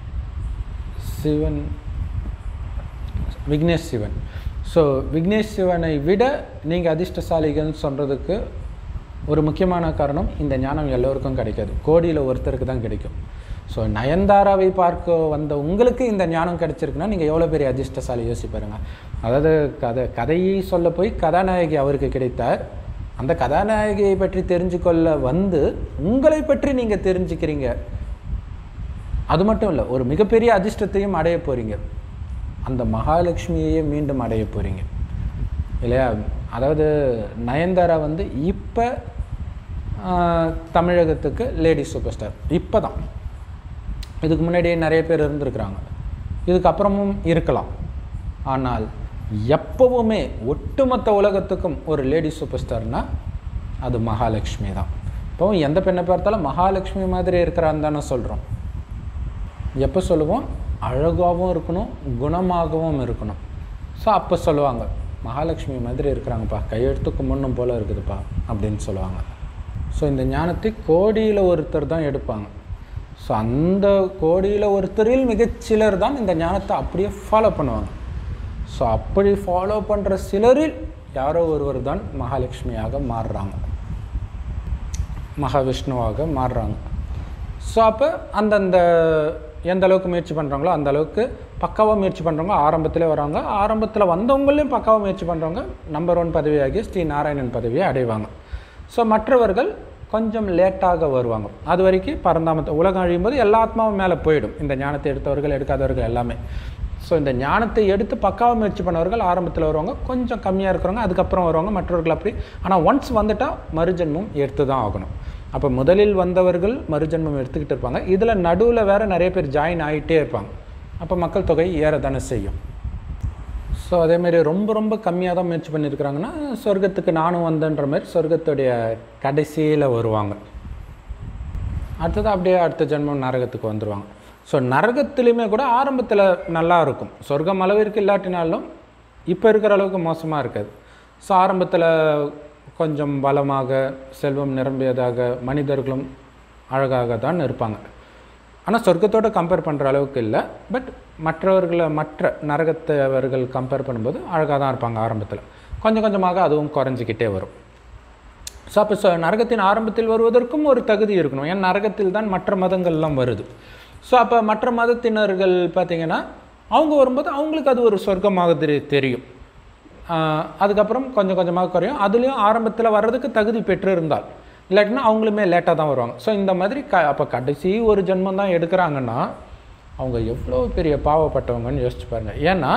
சிவன் விக்னேஷ் சிவன் ஸோ விக்னேஷ் சிவனை விட நீங்கள் அதிர்ஷ்டசாலிகள்னு சொல்கிறதுக்கு ஒரு முக்கியமான காரணம் இந்த ஞானம் எல்லோருக்கும் கிடைக்காது கோடியில் ஒருத்தருக்கு தான் கிடைக்கும் ஸோ நயன்தாராவை பார்க்க வந்த உங்களுக்கு இந்த ஞானம் கிடைச்சிருக்குன்னா நீங்கள் எவ்வளோ பெரிய அதிர்ஷ்டசாலி யோசிச்சு பாருங்க அதாவது கதை கதையை சொல்ல போய் கதாநாயகி அவருக்கு கிடைத்தார் அந்த கதாநாயகியை பற்றி தெரிஞ்சு கொள்ள வந்து உங்களை பற்றி நீங்கள் தெரிஞ்சுக்கிறீங்க அது மட்டும் இல்லை ஒரு மிகப்பெரிய அதிர்ஷ்டத்தையும் அடைய போகிறீங்க அந்த மகாலட்சுமியையே மீண்டும் அடைய போகிறீங்க இல்லையா அதாவது நயன்தாரா வந்து இப்போ தமிழகத்துக்கு லேடி சூப்பர் ஸ்டார் இப்போ தான் இதுக்கு முன்னாடியே நிறைய பேர் இருந்திருக்கிறாங்க இதுக்கப்புறமும் இருக்கலாம் ஆனால் எப்பவுமே ஒட்டுமொத்த உலகத்துக்கும் ஒரு லேடி சூப்பர் ஸ்டார்னா அது மகாலட்சுமி தான் இப்போ எந்த பெண்ணை பார்த்தாலும் மகாலட்சுமி மாதிரி இருக்கிறான்னு தானே சொல்கிறோம் எப்போ சொல்லுவோம் அழகாகவும் இருக்கணும் குணமாகவும் இருக்கணும் ஸோ அப்போ சொல்லுவாங்க மகாலட்சுமி மாதிரி இருக்கிறாங்கப்பா கையெழுத்து கும்பிடணும் போல் இருக்குதுப்பா அப்படின்னு சொல்லுவாங்க ஸோ இந்த ஞானத்தை கோடியில் ஒருத்தர் தான் எடுப்பாங்க ஸோ அந்த கோடியில் ஒருத்தரில் மிகச்சிலர் தான் இந்த ஞானத்தை அப்படியே ஃபாலோ பண்ணுவாங்க ஸோ அப்படி ஃபாலோ பண்ணுற சிலரில் யாரோ ஒருவர் தான் மகாலட்சுமியாக மாறுறாங்க மகாவிஷ்ணுவாக மாறுறாங்க ஸோ அப்போ அந்தந்த எந்த அளவுக்கு முயற்சி பண்ணுறாங்களோ அந்த அளவுக்கு பக்காவாக முயற்சி பண்ணுறவங்க ஆரம்பத்திலே வராங்க ஆரம்பத்தில் வந்தவங்களையும் பக்காவாக முயற்சி பண்ணுறவங்க நம்பர் ஒன் பதவியாகி ஸ்ரீ நாராயணன் பதவியை அடைவாங்க ஸோ மற்றவர்கள் கொஞ்சம் லேட்டாக வருவாங்க அது வரைக்கும் பரந்தாமத்தை உலகம் அழியும் போது எல்லா ஆத்மாவும் மேலே போயிடும் இந்த ஞானத்தை எடுத்தவர்கள் எடுக்காதவர்கள் எல்லாமே ஸோ இந்த ஞானத்தை எடுத்து பக்காவாக முயற்சி பண்ணவர்கள் ஆரம்பத்தில் வருவாங்க கொஞ்சம் கம்மியாக இருக்கிறவங்க அதுக்கப்புறம் வருவாங்க மற்றவர்கள் அப்படி ஆனால் ஒன்ஸ் வந்துட்டால் மறுஜென்மம் எடுத்து தான் ஆகணும் அப்போ முதலில் வந்தவர்கள் மறுஜென்மம் எடுத்துக்கிட்டு இருப்பாங்க இதில் நடுவில் வேறு நிறைய பேர் ஜாயின் ஆகிட்டே இருப்பாங்க அப்போ மக்கள் தொகை ஏற தானே செய்யும் ஸோ அதேமாரி ரொம்ப ரொம்ப கம்மியாக தான் முயற்சி பண்ணியிருக்கிறாங்கன்னா சொர்க்கத்துக்கு நானும் வந்தேன்ற மாதிரி சொர்க்கத்துடைய கடைசியில் வருவாங்க அடுத்தது அப்படியே அடுத்த ஜென்மம் நரகத்துக்கு வந்துடுவாங்க ஸோ நரகத்துலேயுமே கூட ஆரம்பத்தில் நல்லா இருக்கும் சொர்க்கம் அளவிற்கு இல்லாட்டினாலும் இப்போ இருக்கிற அளவுக்கு மோசமாக இருக்காது ஸோ ஆரம்பத்தில் கொஞ்சம் பலமாக செல்வம் நிரம்பியதாக மனிதர்களும் அழகாக தான் இருப்பாங்க ஆனால் சொர்க்கத்தோடு கம்பேர் பண்ணுற அளவுக்கு இல்லை பட் மற்றவர்களை மற்ற நரகத்தவர்கள் கம்பேர் பண்ணும்போது அழகாக தான் இருப்பாங்க ஆரம்பத்தில் கொஞ்சம் கொஞ்சமாக அதுவும் குறைஞ்சிக்கிட்டே வரும் ஸோ அப்போ சொ நரகத்தின் ஆரம்பத்தில் வருவதற்கும் ஒரு தகுதி இருக்கணும் ஏன் நரகத்தில் தான் மற்ற மதங்கள்லாம் வருது ஸோ அப்போ மற்ற மதத்தினர்கள் பார்த்திங்கன்னா அவங்க வரும்போது அவங்களுக்கு அது ஒரு சொர்க்கமாக தெரி- தெரியும் ஆஹ் அதுக்கப்புறம் கொஞ்சம் கொஞ்சமாக குறையும் அதுலேயும் ஆரம்பத்தில் வர்றதுக்கு தகுதி பெற்று இருந்தால் இல்லாட்டினா அவங்களுமே லேட்டாக தான் வருவாங்க ஸோ இந்த மாதிரி க அப்போ கடைசி ஒரு ஜென்மம் தான் எடுக்கிறாங்கன்னா அவங்க எவ்வளோ பெரிய பாவப்பட்டவங்கன்னு யோசிச்சு பாருங்க ஏன்னா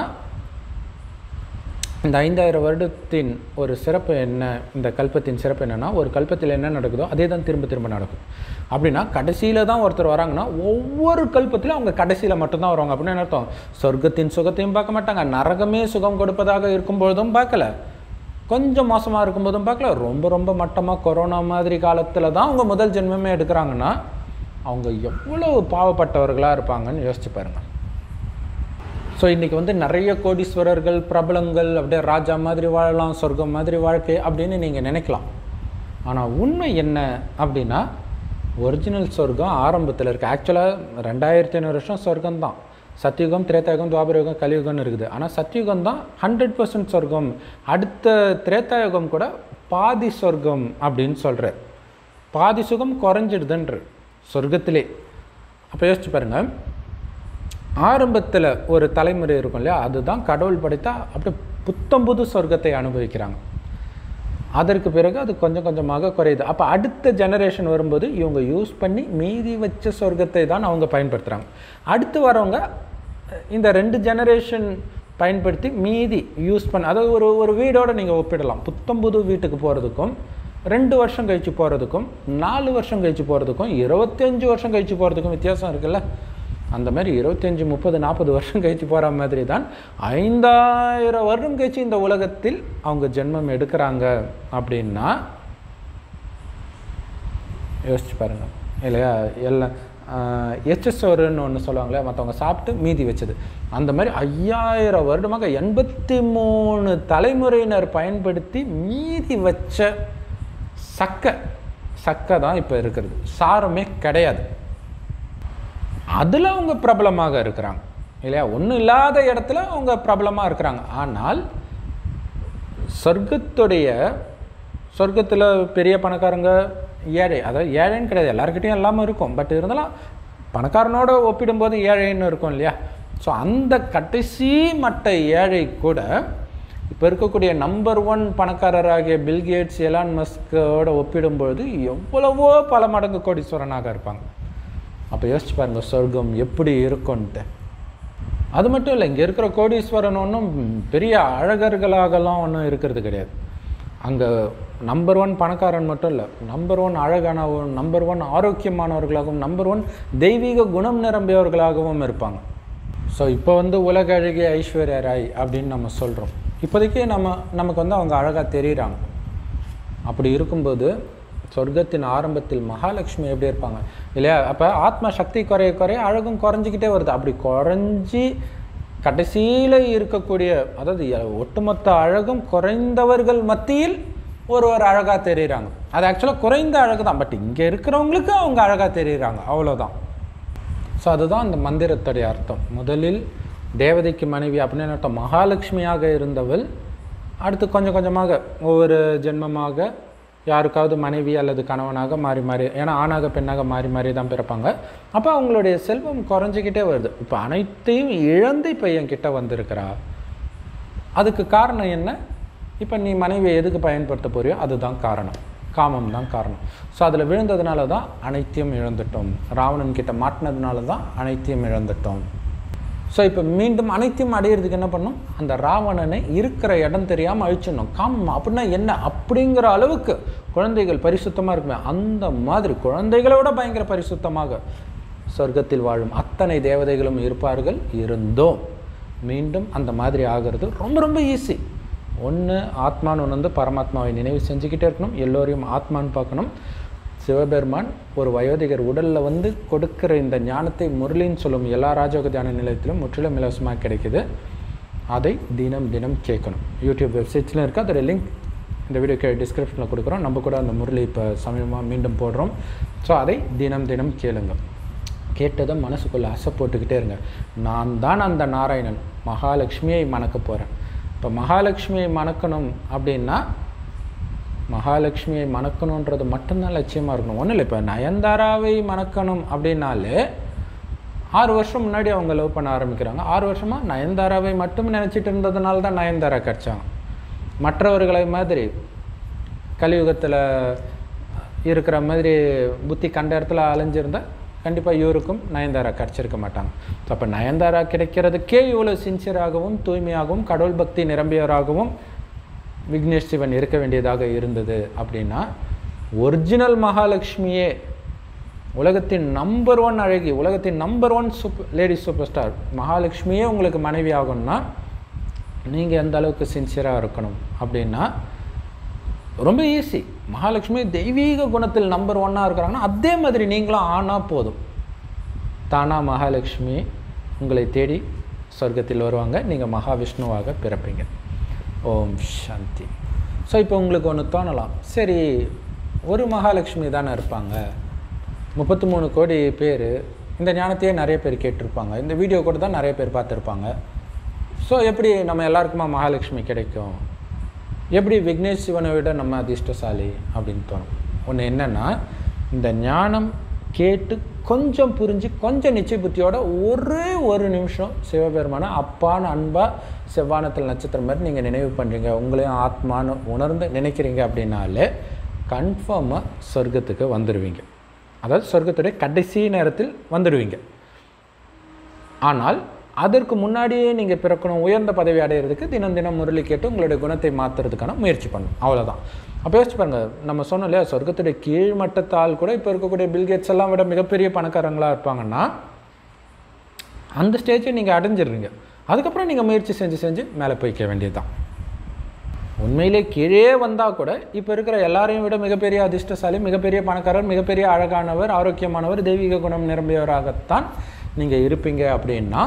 இந்த ஐந்தாயிரம் வருடத்தின் ஒரு சிறப்பு என்ன இந்த கல்பத்தின் சிறப்பு என்னன்னா ஒரு கல்பத்தில் என்ன நடக்குதோ அதே தான் திரும்ப திரும்ப நடக்கும் அப்படின்னா கடைசியில் தான் ஒருத்தர் வராங்கன்னா ஒவ்வொரு கல்பத்திலும் அவங்க கடைசியில் மட்டும்தான் வருவாங்க அப்படின்னு என்ன அர்த்தம் சொர்க்கத்தின் சுகத்தையும் பார்க்க மாட்டாங்க நரகமே சுகம் கொடுப்பதாக இருக்கும்பொழுதும் பார்க்கல கொஞ்சம் மோசமாக இருக்கும்போதும் பார்க்கல ரொம்ப ரொம்ப மட்டமாக கொரோனா மாதிரி காலத்தில் தான் அவங்க முதல் ஜென்மமே எடுக்கிறாங்கன்னா அவங்க எவ்வளோ பாவப்பட்டவர்களாக இருப்பாங்கன்னு யோசிச்சு பாருங்கள் ஸோ இன்றைக்கி வந்து நிறைய கோடீஸ்வரர்கள் பிரபலங்கள் அப்படியே ராஜா மாதிரி வாழலாம் சொர்க்கம் மாதிரி வாழ்க்கை அப்படின்னு நீங்கள் நினைக்கலாம் ஆனால் உண்மை என்ன அப்படின்னா ஒரிஜினல் சொர்க்கம் ஆரம்பத்தில் இருக்குது ஆக்சுவலாக ரெண்டாயிரத்தி ஐநூறு வருஷம் சொர்க்கம் தான் சத்தியுகம் திரேதாயுகம் துவாபரயுகம் கலியுகம்னு இருக்குது ஆனால் சத்தியுகம் தான் ஹண்ட்ரட் பர்சன்ட் சொர்க்கம் அடுத்த திரேதாயுகம் கூட பாதி சொர்க்கம் அப்படின்னு சொல்கிறார் பாதி சுகம் குறைஞ்சிடுதுன்ற சொர்க்கத்திலே அப்போ யோசிச்சு பாருங்கள் ஆரம்பத்தில் ஒரு தலைமுறை இருக்கும் இல்லையா அதுதான் கடவுள் படைத்தா அப்படியே புத்தம் புது சொர்க்கத்தை அனுபவிக்கிறாங்க அதற்கு பிறகு அது கொஞ்சம் கொஞ்சமாக குறையுது அப்போ அடுத்த ஜெனரேஷன் வரும்போது இவங்க யூஸ் பண்ணி மீதி வச்ச சொர்க்கத்தை தான் அவங்க பயன்படுத்துகிறாங்க அடுத்து வரவங்க இந்த ரெண்டு ஜெனரேஷன் பயன்படுத்தி மீதி யூஸ் பண்ண அதாவது ஒரு ஒரு வீடோட நீங்கள் ஒப்பிடலாம் புத்தம் புது வீட்டுக்கு போகிறதுக்கும் ரெண்டு வருஷம் கழிச்சு போகிறதுக்கும் நாலு வருஷம் கழிச்சு போகிறதுக்கும் இருபத்தஞ்சு வருஷம் கழிச்சு போகிறதுக்கும் வித்தியாசம் இருக்குல்ல அந்த மாதிரி இருபத்தஞ்சி முப்பது நாற்பது வருஷம் கழிச்சு போகிற மாதிரி தான் ஐந்தாயிரம் வருடம் கழிச்சு இந்த உலகத்தில் அவங்க ஜென்மம் எடுக்கிறாங்க அப்படின்னா யோசிச்சு பாருங்க இல்லையா எல்லாம் எச்எஸ்ஓருன்னு ஒன்று சொல்லுவாங்களே மற்றவங்க சாப்பிட்டு மீதி வச்சது அந்த மாதிரி ஐயாயிரம் வருடமாக எண்பத்தி மூணு தலைமுறையினர் பயன்படுத்தி மீதி வச்ச சக்கை சக்கை தான் இப்போ இருக்கிறது சாரமே கிடையாது அதில் அவங்க பிரபலமாக இருக்கிறாங்க இல்லையா ஒன்றும் இல்லாத இடத்துல அவங்க பிரபலமாக இருக்கிறாங்க ஆனால் சொர்க்கத்துடைய சொர்க்கத்தில் பெரிய பணக்காரங்க ஏழை அதாவது ஏழைன்னு கிடையாது எல்லாருக்கிட்டையும் எல்லாமே இருக்கும் பட் இருந்தாலும் பணக்காரனோட ஒப்பிடும்போது ஏழைன்னு இருக்கும் இல்லையா ஸோ அந்த கடைசி மட்ட ஏழை கூட இப்போ இருக்கக்கூடிய நம்பர் ஒன் பணக்காரராகிய பில்கேட்ஸ் எலான் மஸ்கோட ஒப்பிடும்பொழுது எவ்வளவோ பல மடங்கு கோடீஸ்வரனாக இருப்பாங்க அப்போ யோசிச்சு பாருங்கள் சொர்க்கம் எப்படி இருக்கும்ன்ட்டு அது மட்டும் இல்லை இங்கே இருக்கிற கோடீஸ்வரன் ஒன்றும் பெரிய அழகர்களாகலாம் ஒன்றும் இருக்கிறது கிடையாது அங்கே நம்பர் ஒன் பணக்காரன் மட்டும் இல்லை நம்பர் ஒன் அழகானவன் நம்பர் ஒன் ஆரோக்கியமானவர்களாகவும் நம்பர் ஒன் தெய்வீக குணம் நிரம்பியவர்களாகவும் இருப்பாங்க ஸோ இப்போ வந்து உலக அழகிய ஐஸ்வர்யா ராய் அப்படின்னு நம்ம சொல்கிறோம் இப்போதைக்கு நம்ம நமக்கு வந்து அவங்க அழகாக தெரியுறாங்க அப்படி இருக்கும்போது சொர்க்கத்தின் ஆரம்பத்தில் மகாலட்சுமி எப்படி இருப்பாங்க இல்லையா அப்போ ஆத்ம சக்தி குறைய குறைய அழகும் குறைஞ்சிக்கிட்டே வருது அப்படி குறைஞ்சி கடைசியில் இருக்கக்கூடிய அதாவது எ- ஒட்டுமொத்த அழகும் குறைந்தவர்கள் மத்தியில் ஒருவர் அழகாக தெரியுறாங்க அது ஆக்சுவலாக குறைந்த அழகு தான் பட் இங்கே இருக்கிறவங்களுக்கு அவங்க அழகாக தெரியுறாங்க அவ்வளோதான் ஸோ அதுதான் அந்த மந்திரத்துடைய அர்த்தம் முதலில் தேவதைக்கு மனைவி அப்படின்னு அர்த்தம் மகாலட்சுமியாக இருந்தவள் அடுத்து கொஞ்சம் கொஞ்சமாக ஒவ்வொரு ஜென்மமாக யாருக்காவது மனைவி அல்லது கணவனாக மாறி மாறி ஏன்னா ஆணாக பெண்ணாக மாறி மாறி தான் பிறப்பாங்க அப்போ அவங்களுடைய செல்வம் குறைஞ்சிக்கிட்டே வருது இப்போ அனைத்தையும் இழந்து இப்போ என்கிட்ட வந்திருக்கிறா அதுக்கு காரணம் என்ன இப்போ நீ மனைவியை எதுக்கு பயன்படுத்த போறியோ அதுதான் காரணம் காமம் தான் காரணம் ஸோ அதில் விழுந்ததுனால தான் அனைத்தையும் இழந்துட்டோம் ராவணன் கிட்ட மாட்டினதுனால தான் அனைத்தையும் இழந்துட்டோம் ஸோ இப்போ மீண்டும் அனைத்தையும் அடையிறதுக்கு என்ன பண்ணும் அந்த ராவணனை இருக்கிற இடம் தெரியாமல் அழிச்சிடணும் காமம் அப்படின்னா என்ன அப்படிங்கிற அளவுக்கு குழந்தைகள் பரிசுத்தமாக இருக்குமே அந்த மாதிரி குழந்தைகளை விட பயங்கர பரிசுத்தமாக சொர்க்கத்தில் வாழும் அத்தனை தேவதைகளும் இருப்பார்கள் இருந்தோம் மீண்டும் அந்த மாதிரி ஆகிறது ரொம்ப ரொம்ப ஈஸி ஒன்று ஆத்மான்னு ஒன்று வந்து பரமாத்மாவை நினைவு செஞ்சுக்கிட்டே இருக்கணும் எல்லோரையும் ஆத்மான்னு பார்க்கணும் சிவபெருமான் ஒரு வயோதிகர் உடலில் வந்து கொடுக்கிற இந்த ஞானத்தை முரளின்னு சொல்லும் எல்லா ராஜயோக தியான நிலையத்திலும் முற்றிலும் இலவசமாக கிடைக்குது அதை தினம் தினம் கேட்கணும் யூடியூப் வெப்சைட்ஸ்லையும் இருக்குது அதோட லிங்க் இந்த வீடியோக்கு டிஸ்கிரிப்ஷனில் கொடுக்குறோம் நம்ம கூட அந்த முரளி இப்போ சமயமாக மீண்டும் போடுறோம் ஸோ அதை தினம் தினம் கேளுங்க கேட்டதை மனசுக்குள்ளே அசை போட்டுக்கிட்டே இருங்க நான் தான் அந்த நாராயணன் மகாலட்சுமியை மணக்க போகிறேன் இப்போ மகாலட்சுமியை மணக்கணும் அப்படின்னா மகாலட்சுமியை மணக்கணுன்றது மட்டும்தான் லட்சியமாக இருக்கணும் ஒன்றும் இல்லை இப்போ நயன்தாராவை மணக்கணும் அப்படின்னாலே ஆறு வருஷம் முன்னாடி அவங்க லவ் பண்ண ஆரம்பிக்கிறாங்க ஆறு வருஷமாக நயன்தாராவை மட்டும் நினச்சிட்டு இருந்ததுனால தான் நயன்தாரா கிடைச்சாங்க மற்றவர்களை மாதிரி கலியுகத்தில் இருக்கிற மாதிரி புத்தி கண்ட இடத்துல அலைஞ்சிருந்தா கண்டிப்பாக இவருக்கும் நயன்தாரா கிடச்சிருக்க மாட்டாங்க ஸோ அப்போ நயன்தாரா கிடைக்கிறதுக்கே இவ்வளோ சின்சியராகவும் தூய்மையாகவும் கடவுள் பக்தி நிரம்பியவராகவும் விக்னேஷ் சிவன் இருக்க வேண்டியதாக இருந்தது அப்படின்னா ஒரிஜினல் மகாலட்சுமியே உலகத்தின் நம்பர் ஒன் அழகி உலகத்தின் number one super lady superstar மகாலட்சுமியே உங்களுக்கு மனைவி ஆகணும்னா நீங்கள் எந்த அளவுக்கு சின்சியராக இருக்கணும் அப்படின்னா ரொம்ப ஈஸி மகாலட்சுமி தெய்வீக குணத்தில் நம்பர் ஒன்னாக இருக்கிறாங்கன்னா அதே மாதிரி நீங்களும் ஆனால் போதும் தானா மகாலட்சுமி உங்களை தேடி சொர்க்கத்தில் வருவாங்க நீங்கள் மகாவிஷ்ணுவாக பிறப்பீங்க ஓம் சாந்தி ஸோ இப்போ உங்களுக்கு ஒன்று தோணலாம் சரி ஒரு மகாலட்சுமி தானே இருப்பாங்க முப்பத்தி மூணு கோடி பேர் இந்த ஞானத்தையே நிறைய பேர் கேட்டிருப்பாங்க இந்த வீடியோ கூட தான் நிறைய பேர் பார்த்துருப்பாங்க ஸோ எப்படி நம்ம எல்லாருக்குமா மகாலட்சுமி கிடைக்கும் எப்படி விக்னேஷ் சிவனை விட நம்ம அதிர்ஷ்டசாலி அப்படின்னு தோணும் ஒன்று என்னென்னா இந்த ஞானம் கேட்டு கொஞ்சம் புரிஞ்சு கொஞ்சம் நிச்சய புத்தியோட ஒரே ஒரு நிமிஷம் சிவபெருமான அப்பான அன்பா செவ்வானத்தில் நட்சத்திரம் மாதிரி நீங்கள் நினைவு பண்ணுறீங்க உங்களையும் ஆத்மான்னு உணர்ந்து நினைக்கிறீங்க அப்படின்னாலே கன்ஃபார்மாக சொர்க்கத்துக்கு வந்துடுவீங்க அதாவது சொர்க்கத்துடைய கடைசி நேரத்தில் வந்துடுவீங்க ஆனால் அதற்கு முன்னாடியே நீங்கள் பிறக்கணும் உயர்ந்த பதவி அடையிறதுக்கு தினம் தினம் முரளி கேட்டு உங்களுடைய குணத்தை மாற்றுறதுக்கான முயற்சி பண்ணணும் அவ்வளோதான் அப்போ யோசிச்சு பாருங்க நம்ம சொன்னோம் இல்லையா சொர்க்கத்துடைய கீழ்மட்டத்த ஆள் கூட இப்போ இருக்கக்கூடிய பில்கேட்ஸ் எல்லாம் விட மிகப்பெரிய பணக்காரங்களாக இருப்பாங்கன்னா அந்த ஸ்டேஜை நீங்கள் அடைஞ்சிடுறீங்க அதுக்கப்புறம் நீங்கள் முயற்சி செஞ்சு செஞ்சு மேலே போய்க்க வேண்டியது தான் உண்மையிலே கீழே வந்தால் கூட இப்போ இருக்கிற எல்லாரையும் விட மிகப்பெரிய அதிர்ஷ்டசாலி மிகப்பெரிய பணக்காரர் மிகப்பெரிய அழகானவர் ஆரோக்கியமானவர் தெய்வீக குணம் நிரம்பியவராகத்தான் நீங்கள் இருப்பீங்க அப்படின்னா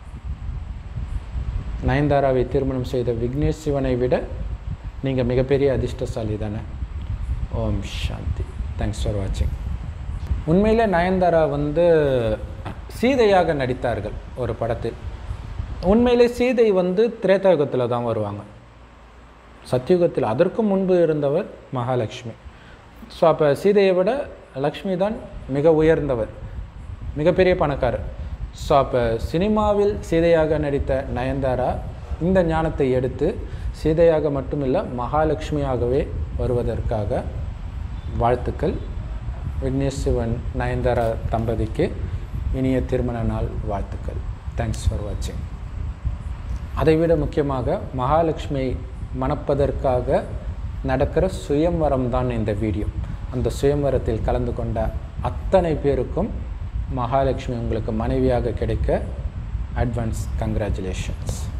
நயன்தாராவை திருமணம் செய்த விக்னேஷ் சிவனை விட நீங்கள் மிகப்பெரிய அதிர்ஷ்டசாலி தானே ஓம் சாந்தி தேங்க்ஸ் ஃபார் வாட்சிங் உண்மையில் நயன்தாரா வந்து சீதையாக நடித்தார்கள் ஒரு படத்தில் உண்மையிலே சீதை வந்து திரேதாயுகத்தில் தான் வருவாங்க சத்தியுகத்தில் அதற்கும் முன்பு இருந்தவர் மகாலட்சுமி ஸோ அப்போ சீதையை விட லக்ஷ்மி தான் மிக உயர்ந்தவர் மிகப்பெரிய பணக்காரர் ஸோ அப்போ சினிமாவில் சீதையாக நடித்த நயன்தாரா இந்த ஞானத்தை எடுத்து சீதையாக மட்டுமில்லை மகாலட்சுமியாகவே வருவதற்காக வாழ்த்துக்கள் விக்னேஷ் சிவன் நயன்தாரா தம்பதிக்கு இனிய திருமண நாள் வாழ்த்துக்கள் தேங்க்ஸ் ஃபார் வாட்சிங் அதைவிட முக்கியமாக மகாலட்சுமியை மணப்பதற்காக நடக்கிற சுயம்வரம் தான் இந்த வீடியோ அந்த சுயம்வரத்தில் கலந்து கொண்ட அத்தனை பேருக்கும் மகாலட்சுமி உங்களுக்கு மனைவியாக கிடைக்க அட்வான்ஸ் கங்க்ராச்சுலேஷன்ஸ்